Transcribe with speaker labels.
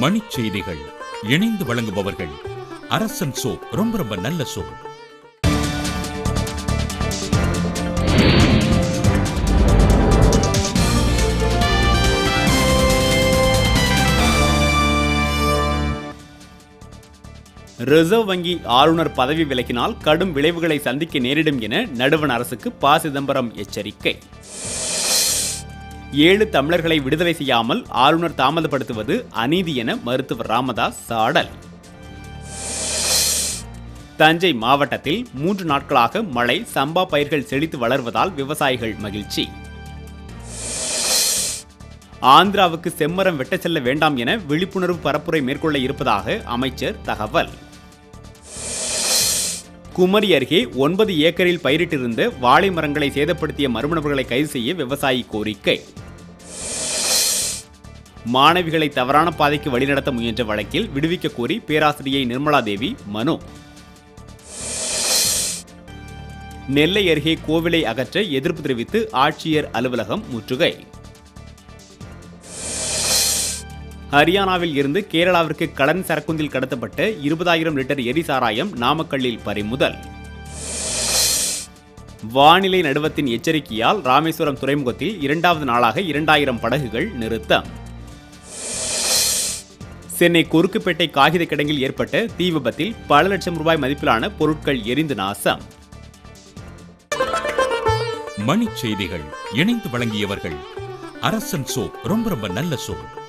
Speaker 1: மணிச் செய்திகள் இணைந்து வழங்குபவர்கள் அரசன் சோ ரொம்ப ரொம்ப நல்ல சோ
Speaker 2: ரிசர்வ் வங்கி ஆளுநர் பதவி விலகினால் கடும் விளைவுகளை சந்திக்க நேரிடும் என நடுவண் அரசுக்கு ப சிதம்பரம் எச்சரிக்கை ஏழு தமிழர்களை விடுதலை செய்யாமல் ஆளுநர் தாமதப்படுத்துவது அநீதி என மருத்துவர் ராமதாஸ் சாடல் தஞ்சை மாவட்டத்தில் மூன்று நாட்களாக மழை சம்பா பயிர்கள் செழித்து வளர்வதால் விவசாயிகள் மகிழ்ச்சி ஆந்திராவுக்கு செம்மரம் வெட்ட செல்ல வேண்டாம் என விழிப்புணர்வு பரப்புரை மேற்கொள்ள இருப்பதாக அமைச்சர் தகவல் குமரி அருகே ஒன்பது ஏக்கரில் பயிரிட்டிருந்த வாழை மரங்களை சேதப்படுத்திய மர்மநபர்களை கைது செய்ய விவசாயி கோரிக்கை மாணவிகளை தவறான பாதைக்கு வழிநடத்த முயன்ற வழக்கில் விடுவிக்க கோரி பேராசிரியை நிர்மலா தேவி மனு நெல்லை அருகே கோவிலை அகற்ற எதிர்ப்பு தெரிவித்து ஆட்சியர் அலுவலகம் முற்றுகை ஹரியானாவில் இருந்து கேரளாவிற்கு கடன் சரக்குந்தில் கடத்தப்பட்ட இருபதாயிரம் லிட்டர் எரிசாராயம் நாமக்கல்லில் பறிமுதல் வானிலை நடுவத்தின் எச்சரிக்கையால் ராமேஸ்வரம் துறைமுகத்தில் இரண்டாவது நாளாக இரண்டாயிரம் படகுகள் நிறுத்தம் சென்னை குறுக்குப்பேட்டை காகித கிடங்கில் ஏற்பட்ட தீ விபத்தில் பல லட்சம் ரூபாய் மதிப்பிலான பொருட்கள் எரிந்து நாசம்
Speaker 1: மணிச் செய்திகள் இணைந்து வழங்கியவர்கள் அரசன் சோ ரொம்ப ரொம்ப நல்ல சோ